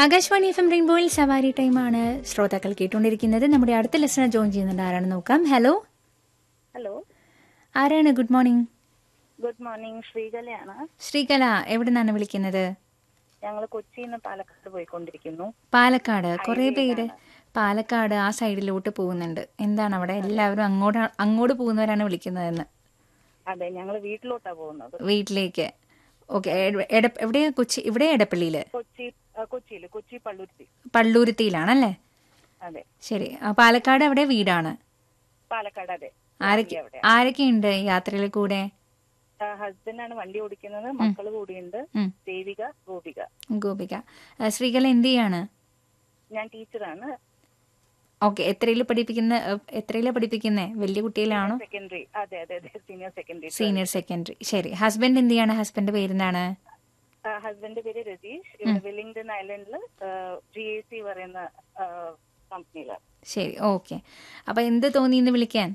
Akashvani F M റെയിൻബോയിൽ സവാരി ടൈമാണ് ശ്രോതാക്കൾ കേട്ടുകൊണ്ടിരിക്കുന്നത് നമ്മുടെ അടുത്ത ലെസണർ ജോയിൻ ചെയ്യുന്നുണ്ട് ആരാണ് നോക്കാം ഹലോ ഹലോ ആരാണ് ഗുഡ് മോർണിംഗ് ഗുഡ് മോർണിംഗ് ശ്രീകലയാണ് ശ്രീകല എവിടെ നിന്നാണ് വിളിക്കുന്നത് ഞങ്ങൾ കൊച്ചിയിൽ നിന്ന് പാലക്കാട് പോയിക്കൊണ്ടിരിക്കുന്നു പാലക്കാട് കുറെ പേര് പാലക്കാട് ആ സൈഡിലോട്ട് പോകുന്നുണ്ട് എന്താണ് അവിടെ എല്ലാവരും അങ്ങോട്ട് അങ്ങോട്ട് പോകുന്നവരാണ് വിളിക്കുന്നതെന്ന് അതെ ഞങ്ങൾ വീട്ടിലോട്ടാ പോകുന്നത് വീട്ടിലേക്ക് ഓക്കെ എവിടെയാ കൊച്ചി ഇവിടെ എടപ്പള്ളിയില് കൊച്ചി കൊച്ചിയിൽ കൊച്ചി പള്ളുരുത്തി പള്ളൂരുത്തിയിലാണല്ലേ അതെ ശരി ആ, പാലക്കാട് അവിടെ വീടാണ് പാലക്കാട് അതെ ആരൊക്കെ അവിടെ ആരൊക്കെയുണ്ട് യാത്രയിൽ കൂടെ ഹസ്ബൻഡാണ് വണ്ടി ഓടിക്കുന്നത് മക്കള് കൂടിയുണ്ട് ഉം. ദേവിക ഗോപിക ഗോപിക ആ, ശ്രീകല എന്ത് ചെയ്യാണ് ഞാൻ ടീച്ചറാണ് ഓക്കെ എത്രയില് പഠിപ്പിക്കുന്ന എത്രയില പഠിപ്പിക്കുന്നേ വലിയ കുട്ടിയിലാണോ സെക്കൻഡറി അതെ അതെ അതെ സീനിയർ സെക്കൻഡറി സീനിയർ സെക്കൻഡറി ശരി ഹസ്ബൻഡ് എന്ത് ചെയ്യാണ് ഹസ്ബൻഡ് പേരെന്താണ് ഹസ്ബൻഡ് പേര് രതീഷ് ഇവിടെ വെല്ലിംഗ്ടൺ ഐലൻഡില് ജി എ സി പറയുന്ന കമ്പനിയിലാണ് ശരി ഓക്കെ അപ്പൊ എന്ത് തോന്നി ഇന്ന് വിളിക്കാൻ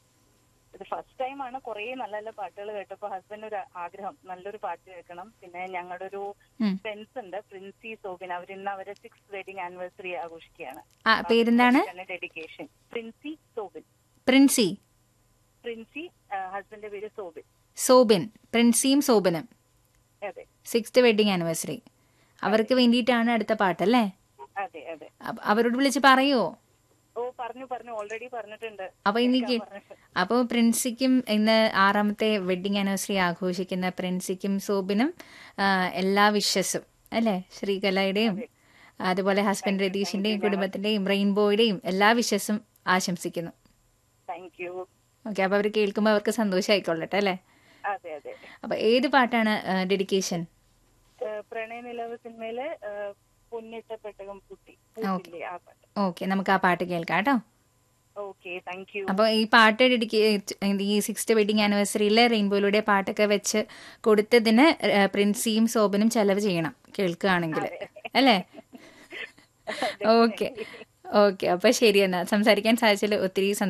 ഇത് ഫസ്റ്റ് ടൈം ആണ് കുറേ നല്ല നല്ല പാട്ടുകൾ കേട്ടപ്പോ ഹസ്ബൻഡ് ഒരു ആഗ്രഹം നല്ലൊരു പാട്ട് കേൾക്കണം പിന്നെ ഞങ്ങളുടെ ഒരു ഉം. ഫ്രണ്ട്സ് ഉണ്ട് പ്രിൻസി സോബിൻ അവർ ഇന്ന് അവരെ സിക്സ് വെഡിങ് ആനിവേഴ്സറി ആഘോഷിക്കുകയാണ് ആ പേരെന്താണ് ഡെഡിക്കേഷൻ പ്രിൻസി സോബിൻ പ്രിൻസി പ്രിൻസി ഹസ്ബൻഡിന്റെ പേര് സോബിൻ സോബിൻ പ്രിൻസിയും സോബിനും അതെ സിക്സ്ത് വെഡിങ് ആനിവേഴ്സറി അവർക്ക് വേണ്ടിയിട്ടാണ് അടുത്ത പാട്ടല്ലേ അതെ അതെ അപ്പ- അവരോട് വിളിച്ച് പറയുവോ ഓ പറഞ്ഞു പറഞ്ഞു ഓൾറെഡി പറഞ്ഞിട്ടുണ്ട് അപ്പൊ ഇനി കേൾക്കാൻ പറഞ്ഞു. അപ്പോൾ പ്രിൻസിക്കും ഇന്ന് ആറാമത്തെ വെഡിങ് ആനിവേഴ്സറി ആഘോഷിക്കുന്ന പ്രിൻസിക്കും സോബിനും ആ, എല്ലാ വിഷസും അല്ലേ ശ്രീകലയുടെയും അതുപോലെ ഹസ്ബൻഡ് രതീഷിന്റെയും കുടുംബത്തിന്റെയും റെയിൻബോയുടെയും എല്ലാ വിഷസും ആശംസിക്കുന്നു താങ്ക് യു ഓക്കെ അപ്പൊ അവർ കേൾക്കുമ്പോൾ അവർക്ക് സന്തോഷമായിക്കൊള്ളട്ടെ അല്ലേ അതെ അതെ അപ്പൊ ഏത് പാട്ടാണ് ഡെഡിക്കേഷൻ ഏഹ് പ്രണയ നിലവ് സിനിമയിലെ ഏഹ് പൊന്നിട്ട പെട്ടകം കുട്ടി പൂത്തില്ലേ ആ പാട്ട് ഓക്കെ നമുക്ക് ആ പാട്ട് കേൾക്കാം കേട്ടോ ഓക്കെ താങ്ക് യു അപ്പോൾ ഈ പാട്ട് ഡെഡിക്കേ ഈ സിക്സ്ത് വെഡിങ് ആനിവേഴ്സറിയിൽ റെയിൻബോയിലൂടെ പാട്ടൊക്കെ വെച്ച് കൊടുത്തതിന് ഏഹ്, പ്രിൻസിയും സോബനും ചെലവ് ചെയ്യണം കേൾക്കുകയാണെങ്കിൽ അല്ലേ ഓക്കെ ഓക്കെ അപ്പൊ ശരി എന്നാ സംസാരിക്കാൻ സാധിച്ചതിൽ ഒത്തിരി